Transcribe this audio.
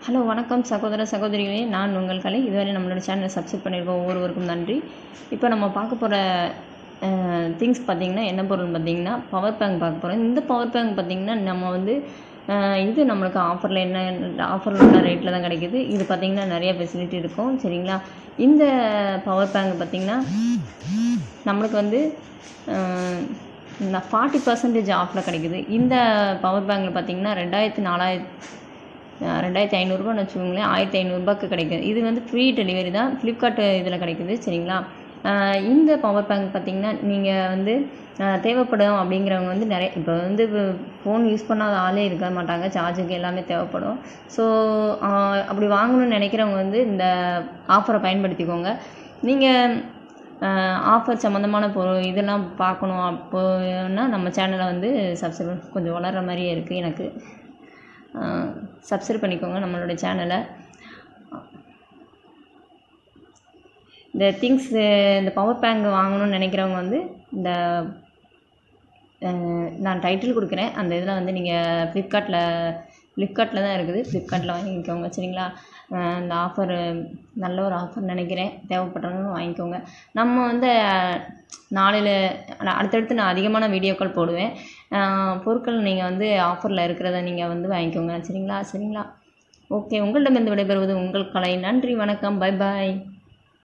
hello வணக்கம் சகோதர சகோதரிகளே நான் உங்கள் கலை இதுவரை நம்மளோட சேனலை சப்ஸ்கிரைப் பண்ணியிருக்கோம் ஒவ்வொருவருக்கும் நன்றி இப்போ நம்ம பார்க்க போகிற திங்ஸ் பார்த்திங்கன்னா என்ன பொருள் பார்த்திங்கன்னா பவர் பேங்க் பார்க்க போகிறோம் இந்த பவர் பேங்க் பார்த்திங்கன்னா நம்ம வந்து அஹ், இது நம்மளுக்கு ஆஃபரில் என்ன ஆஃபரில் உள்ள ரேட்டில் தான் கிடைக்குது இது பார்த்திங்கன்னா நிறைய ஃபெசிலிட்டி இருக்கும் சரிங்களா இந்த பவர் பேங்க் பார்த்திங்கன்னா நம்மளுக்கு வந்து ஃபார்ட்டி பர்சன்டேஜ் ஆஃபில் கிடைக்குது இந்த பவர் பேங்கில் பார்த்தீங்கன்னா ரெண்டாயிரத்தி நாலாயிரத்தி ரெண்டாயிரத்தி ஐநூறுரூபான்னு வச்சுக்கோங்களேன் ஆயிரத்தி ஐநூறுரூபாக்கு கிடைக்குது இது வந்து ஃப்ரீ டெலிவரி தான் ஃப்ளிப்கார்ட் இதில் கிடைக்குது சரிங்களா ஆஹ் இந்த பவர் பேங்க் பார்த்தீங்கன்னா நீங்கள் வந்து ஆஹ் தேவைப்படும் அப்படிங்கிறவங்க வந்து நிறைய இப்போ வந்து ஃபோன் யூஸ் பண்ணாத ஆளே இருக்க மாட்டாங்க சார்ஜுக்கு எல்லாமே தேவைப்படும் ஸோ அப்படி வாங்கணும்னு நினைக்கிறவங்க வந்து இந்த ஆஃபரை பயன்படுத்திக்கோங்க நீங்கள் ஆஃபர் சம்மந்தமான பொருள் இதெல்லாம் பார்க்கணும் அப்போனா நம்ம சேனலை வந்து சப்ஸ்கிரைப் கொஞ்சம் வளர்கிற மாதிரியே இருக்குது எனக்கு சப்ஸ்கிரைப் பண்ணிக்கோங்க நம்மளோட சேனலை இந்த திங்ஸ் இந்த பவர் பேங்க் வாங்கணும்னு நினைக்கிறவங்க வந்து இந்த அஹ், நான் டைட்டில் கொடுக்குறேன் அந்த இதில் வந்து நீங்கள் ஃப்ளிப்கார்ட்டில் ஃப்ளிப்கார்ட்டில் தான் இருக்குது ஃப்ளிப்கார்ட்டில் வாங்கிக்கோங்க சரிங்களா அஹ், இந்த ஆஃபர் நல்ல ஒரு ஆஃபர் நினைக்கிறேன் தேவைப்படுறவங்க வாங்கிக்கோங்க நம்ம வந்து அஹ், நாளையில் நான் அடுத்தடுத்து நான் அதிகமான வீடியோக்கள் போடுவேன் அஹ், பொருட்கள் நீங்கள் வந்து ஆஃபரில் இருக்கிறத நீங்கள் வந்து வாங்கிக்கோங்க சரிங்களா சரிங்களா ஓகே உங்களிடமிருந்து விடைபெறுவது உங்கள் கலை நன்றி வணக்கம் பை பாய்